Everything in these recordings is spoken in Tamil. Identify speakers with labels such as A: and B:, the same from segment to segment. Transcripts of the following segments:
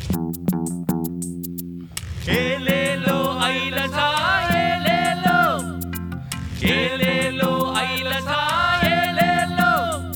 A: ஏலேலோ ஐலசா ஏலேலோ ஏலேலோ ஐலசா ஏலேலோ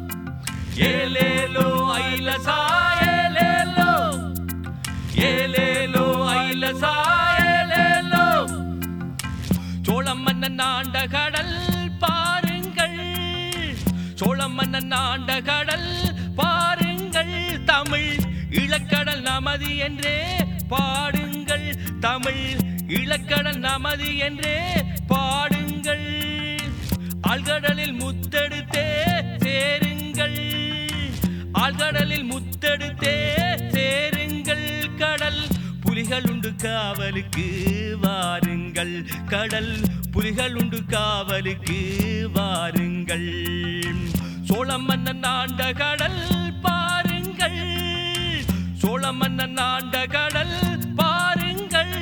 A: ஏலேலோ ஐலசா ஏலேலோ ஏலேலோ ஐலசா ஏலேலோ சோழம் மன்னன் ஆண்ட கடல் பாருங்கள் சோழம் மன்னன் ஆண்ட கடல் பாருங்கள் தமிழ் இளக்கடல் நமது என்றே பாடுங்கள் தமிழ் இளக்கடல் நமது என்றே பாடுங்கள் ஆழ்கடலில் முத்தெடுத்தே சேருங்கள் ஆழ்கடலில் முத்தெடுத்தே சேருங்கள் கடல் புலிகள் உண்டு காவலுக்கு வாருங்கள் கடல் புலிகள் உண்டு காவலுக்கு வாருங்கள் சோழம் மன்னன் ஆண்ட கடல் பாருங்கள் சோழ மன்னன் ஆண்ட கடல் பாருங்கள்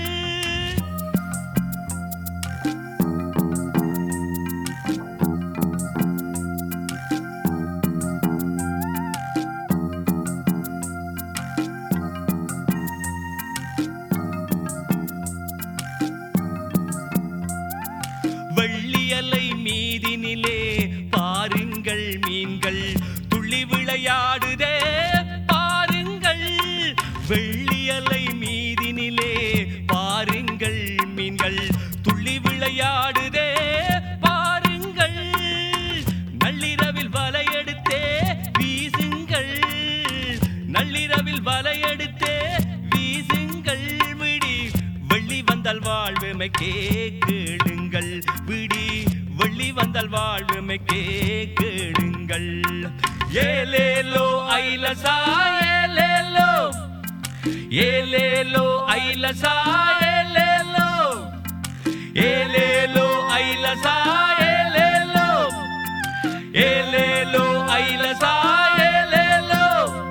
A: வெள்ளியலை மீதினிலே பாருங்கள் மீன்கள் துள்ளி விளையாடுதே பாருங்கள் வெள்ளியலை மீதினிலே பாருங்கள் மீன்கள் துள்ளி விளையாடுதே பாருங்கள் நள்ளிரவில் வலையெடுத்தே வீசுங்கள் நள்ளிரவில் வலையெடுத்தே வீசுங்கள் விடி வெள்ளி வந்தால் வாழ்வுமை கேளுங்கள் விடி வெள்ளி வந்தால் வாழ்வுமை கேளுங்கள் ஏலேலோ ஐலசா ஏலேலோ ஏலேலோ ஐலசா ஏலேலோ ஏலேலோ ஐலசா ஏலேலோ ஏலேலோ ஐலசா ஏலேலோ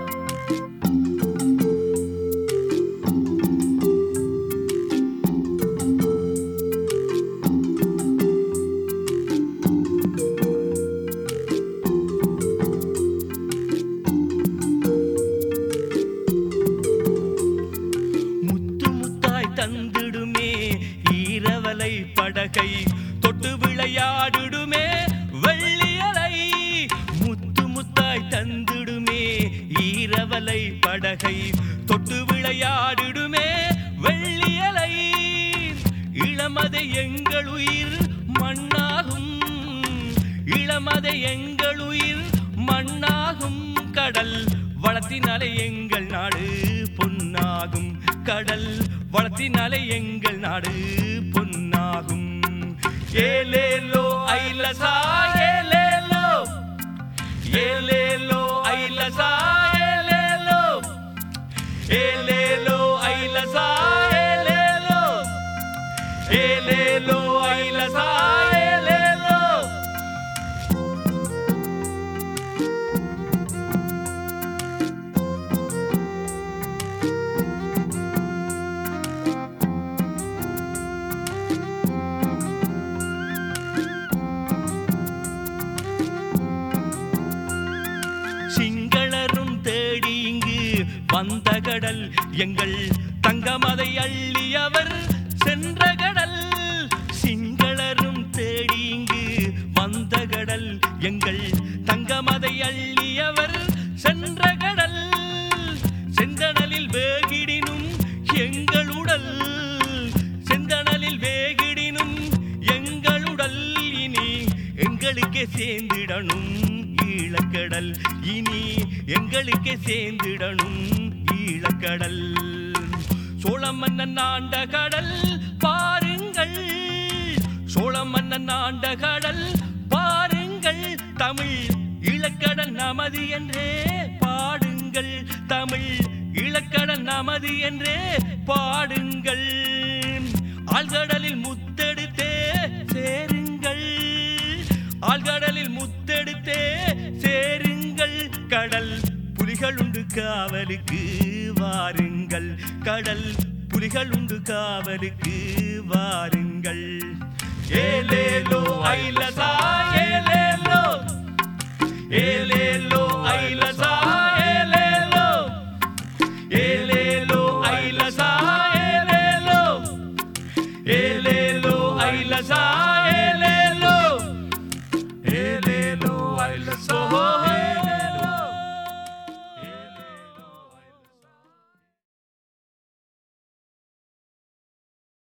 A: முத்து முத்தாய் தந்திடுமே ஈரவலை படகை தொட்டு விளையாடிடுமே வெள்ளியலை முத்து முத்தாய் தந்திடுமே ஈரவலை படகை தொட்டு விளையாடிடுமே வெள்ளியலை இளமதை எங்கள் உயிர் மண்ணாகும் இளமதை எங்கள் உயிர் மண்ணாகும் கடல் வளத்தினாலே எங்கள் நாடு பொன்னாகும் கடல் வளத்தினாலே எங்கள் நாடு பொன்னாகும் ஏலேலோ ஐலசா ஏலேலோ ஏலேலோ ஐலசா ஏலேலோ ஏலேலோ ஐலசா ஏலேலோ ஏலேலோ ஐலசா ஏலேலோ சிங்களரும் தேடி இங்கு வந்த கடல் எங்கள் தங்கமதை அள்ளியவர் சென்ற கடல் சிங்களரும் தேடி இங்கு வந்த கடல் எங்கள் தங்கமதை அள்ளியவர் சென்ற கடல் செந்தணலில் வேகிடினும் எங்கள் உடல் செந்தணலில் வேகிடினும் எங்கள் உடல் இனி எங்களுக்கே சேர்ந்திடணும் ஈழக்கடல் இனி எங்களுக்கே சேர்ந்திடணும் ஈழக்கடல் சோழ மன்னன் ஆண்ட கடல் பாருங்கள் சோழ மன்னன் ஆண்ட கடல் பாருங்கள் தமிழ் இளக்கடல் நமது என்றே பாடுங்கள் தமிழ் இளக்கடல் நமது என்றே பாடுங்கள் ஆழ்கடலில் முத்தெடுத்தே சேருங்கள் ஆழ்கடலில் முத்தெடுத்தே சேருங்கள் கடல் புலிகள் உண்டு காவலுக்கு வாருங்கள் கடல் புலிகள் உண்டு காவலுக்கு வாருங்கள் ஏலேலோ ஐலசா ஏலேலோ ஏலேலோ ஐலசா